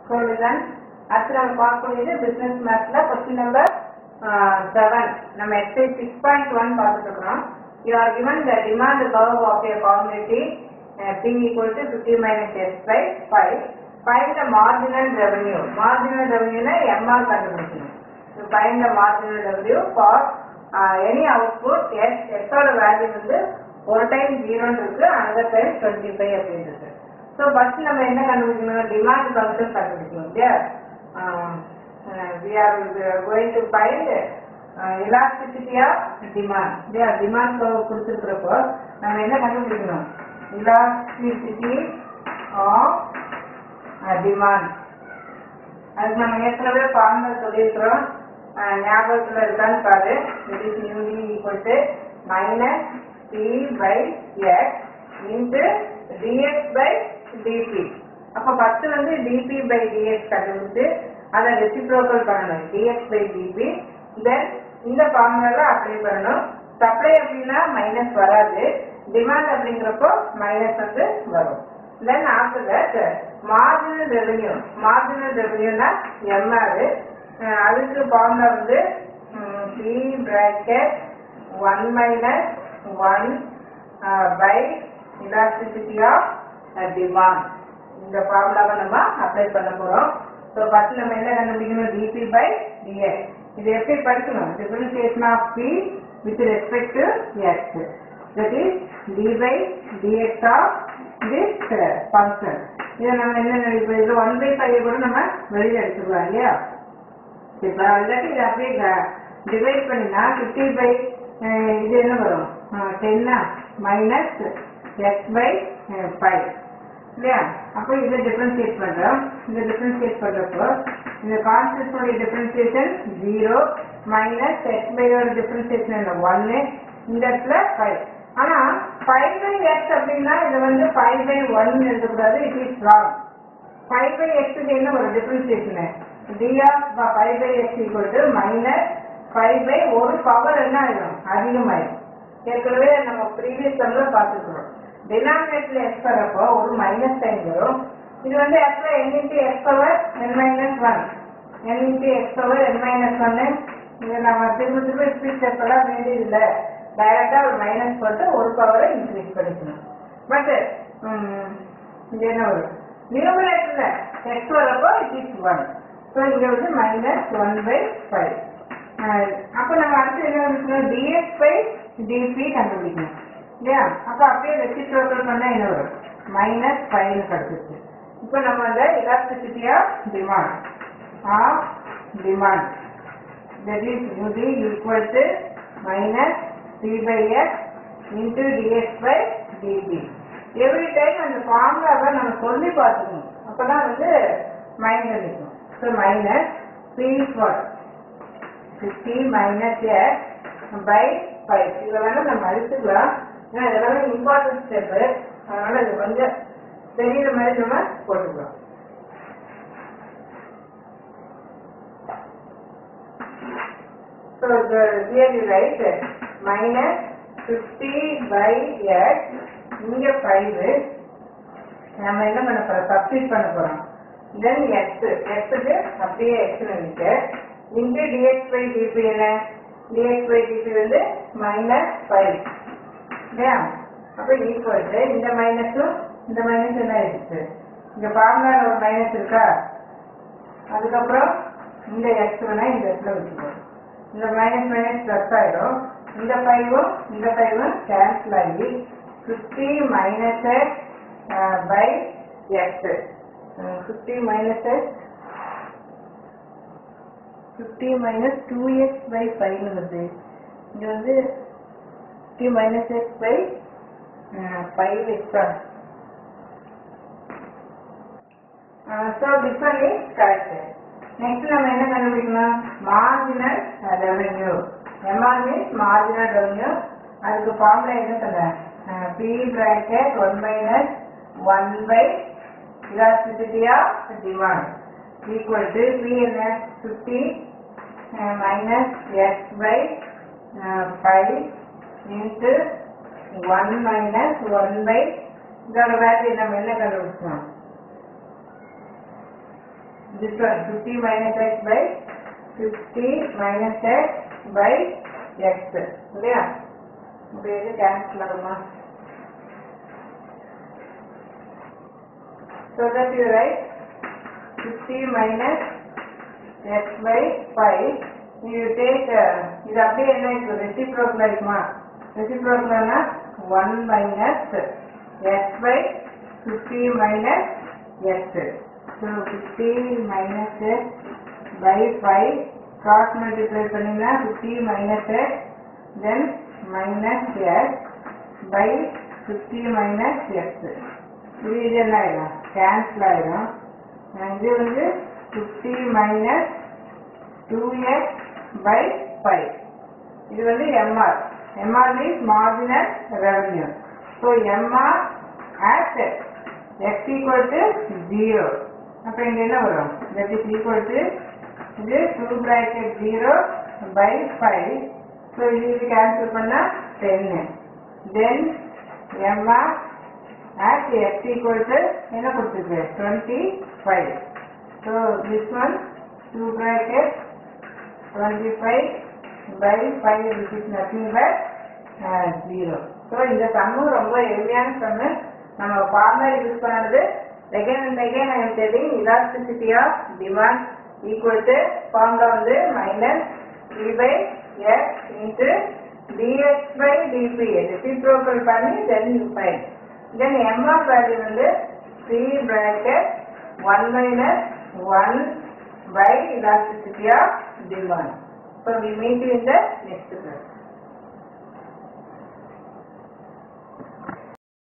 So இதுதான் அடுத்து நம்ம பார்க்கக்கூடியது பிசினஸ் மேத்ல கொஸ்டின் நம்பர் செவன் நம்ம எக்ஸைஸ் சிக்ஸ் பாயிண்ட் ஒன் பார்த்துட்டு இருக்கிறோம் you are given the demand curve of a commodity uh, p equal to 50 minus s by 5 find the marginal revenue marginal revenue னா mr கண்டுபிடிக்கணும் so find the marginal revenue for uh, any output s s ஓட value வந்து ஒரு time ஜீரோன்னு இருக்கு another time twenty five அப்படின்னு இருக்கு so first நம்ம என்ன கண்டுபிடிக்கணும் டிமாண்ட் ஃபங்க்ஷன் கண்டுபிடிக்கணும் இல்லையா we are going to find elasticity of demand இல்லையா டிமாண்ட் கொடுத்துருக்கிறப்போ நம்ம என்ன கண்டுபிடிக்கணும் எலாஸ்டிசிட்டி ஆஃப் டிமாண்ட் அதுக்கு நம்ம ஏற்கனவே ஃபார்முலா சொல்லியிருக்கிறோம் அஹ் ஞாபகத்தில் இருக்கான்னு பாரு it is UD equal to minus d by x into dx by dp அப்போ ஃபர்ஸ்ட் வந்து டிபி பை டிஎக்ஸ் கண்டுபிடிச்சு அதை ரெசிப்ரோக்கல் பண்ணணும் டிஎக்ஸ் பை டிபி தென் இந்த ஃபார்முலால அப்ளை பண்ணணும் சப்ளை அப்படின்னா மைனஸ் வராது டிமாண்ட் அப்படிங்கிறப்போ மைனஸ் வந்து வரும் then after that marginal revenue marginal ரெவென்யூனா எம்ஆர் அதுக்கு ஃபார்முலா வந்து p bracket one minus one by elasticity of demand இந்த ஃபார்முலாவை நம்ம அப்ளை பண்ண போறோம் ஸோ ஃபர்ஸ்ட் நம்ம என்ன கண்டுபிடிக்கணும் டிபி பை டிஎக்ஸ் இது எப்படி படிக்கணும் differentiation of p with respect to x that is d by dx of this function இதை நம்ம என்ன இப்போ இது ஒன் பை ஃபைவ் கூட நம்ம வெளியில் எடுத்துக்கலாம் இல்லையா இப்போ இல்லாட்டி இதை அப்படியே டிவைட் பண்ணினா ஃபிஃப்டி பை இது என்ன வரும் டென்னா மைனஸ் எக்ஸ் பை ஃபைவ் இல்லையா அப்போ இதை டிஃபரன்ஷியேட் பண்ணுறோம் இதை டிஃபரன்ஷியேட் பண்ணுறப்போ இந்த கான்ஸ்டன்டோடைய டிஃபரன்ஷியேஷன் ஜீரோ மைனஸ் எக்ஸ் பையோட டிஃபரன்ஷியேஷன் என்ன ஒன்று இந்த இடத்துல ஃபைவ் ஆனால் ஃபைவ் பை எக்ஸ் அப்படின்னா இது வந்து ஃபைவ் பை ஒன் எழுதக்கூடாது it is wrong five by எக்ஸுக்கு என்ன ஒரு differentiation d of five by x equal to minus five by ஒரு பவர் என்ன ஆயிடும் அதிகமாயிடும் ஏற்கனவே நம்ம ப்ரீவியஸ் டம்ல பார்த்துக்கிறோம் டினாமினேட்டர்ல எக்ஸ் வரப்போ ஒரு மைனஸ் சைன் வரும் இது வந்து actually n into x power n minus one n into x power n minus ஒன்னு இது நம்ம திரும்ப திரும்ப ஸ்பீட் செப்பெல்லாம் வேண்டியதில்லை டைரக்டா ஒரு மைனஸ் போட்டு ஒரு பவரை இன்க்ரீஸ் பண்ணிக்கணும் பட் இது என்ன வரும் நியூமரேட்டர்ல எக்ஸ் வரப்போ இட் இஸ் ஒன் ஸோ இங்க வந்து மைனஸ் ஒன் பை ஃபைவ் அப்போ நம்ம அடுத்து என்ன இருக்கணும் டிஎஸ் பை டிபி கண்டுபிடிக்கணும் இல்லையா அப்போ அப்படியே ரெசிப்ரோக்கல் பண்ணா என்ன வரும் மைனஸ் ஃபைவ்னு கிடைச்சிச்சு இப்போ நம்ம அந்த elasticity of demand of demand that is UD equal to minus C by X into dx by dt. Every time அந்த ஃபார்முலாவை நம்ம சொல்லி பார்த்துக்கணும் அப்பதான் வந்து மைண்ட்ல நிற்கும் so minus p for fifty minus x by five இதை வேணா நம்ம அழிச்சுக்கலாம் ஏன்னா இதெல்லாமே இம்பார்ட்டன்ட் ஸ்டெப்பு அதனால இது கொஞ்சம் தெரியுற மாதிரி நம்ம போட்டுக்கலாம் So the here you write minus 50 by x இங்க 5 நம்ம என்ன பண்ண போறோம் சப்ஸ்டிட் பண்ண போறோம் தென் x x க்கு அப்படியே x நினைக்க இங்க dx by dp என்ன dx by dp வந்து மைனஸ் 5 இல்லையா அப்ப ஈக்குவல் டு இந்த மைனஸும் இந்த மைனஸ் என்ன ஆயிடுச்சு இங்க ஃபார்முலா ஒரு மைனஸ் இருக்கா அதுக்கப்புறம் இந்த எக்ஸ் வேணா இந்த இடத்துல வச்சுக்கோ இந்த மைனஸ் மைனஸ் ப்ளஸ் ஆயிடும் இந்த ஃபைவும் இந்த ஃபைவும் கேன்சல் ஆகி fifty minus x by x fifty minus x fifty minus two x by ஃபைவ்னு வருது இங்கே வந்து fifty minus x by five extra so this one is correct next நம்ம என்ன கண்டுபிடிக்கணும் marginal revenue MR means marginal revenue அதுக்கு formula என்ன சொன்னேன் p bracket one minus one by elasticity of demand equal to p என்ன fifty minus x by five into one minus one by இதோட value நம்ம என்ன கண்டுபிடிச்சோம் this one 50 minus x by 50 minus x by x இல்லையா இப்போ இது cancel ஆகுமா so that you write 50 minus x by 5 you take uh, இது அப்படியே என்ன இப்போ ரெசிப்ரோக்கல் ஆயிடுமா ரெசிப்ரோக்கல்னா 1 minus x by 50 minus x so 50 minus x by 5 cross multiply பண்ணினா 50 minus x then minus x by 50 minus x இது இது என்ன ஆயிடும் கேன்சல் ஆயிடும் அஹ் இது வந்து 50 minus 2x by 5 இது வந்து MR MR means marginal revenue so MR at x equal to 0 அப்ப இங்க என்ன வரும் that is equal to இது 2 bracket 0 by 5 so இது இது cancel பண்ணா 10 then MR at x equal to என்ன கொடுத்துருக்கு 25 so this one 2 bracket 25 by 5 which is nothing but uh, 0 so இந்த சம்மு ரொம்ப எளிமையான சம்மு நம்ம ஃபார்முலா யூஸ் பண்ணது again and again I am telling elasticity of demand equal to formula வந்து minus 3 by x into dx by dp reciprocal பண்ணி then you find then m of value வந்து 3 bracket 1 minus 1 by elasticity of demand. So we meet you in the next class.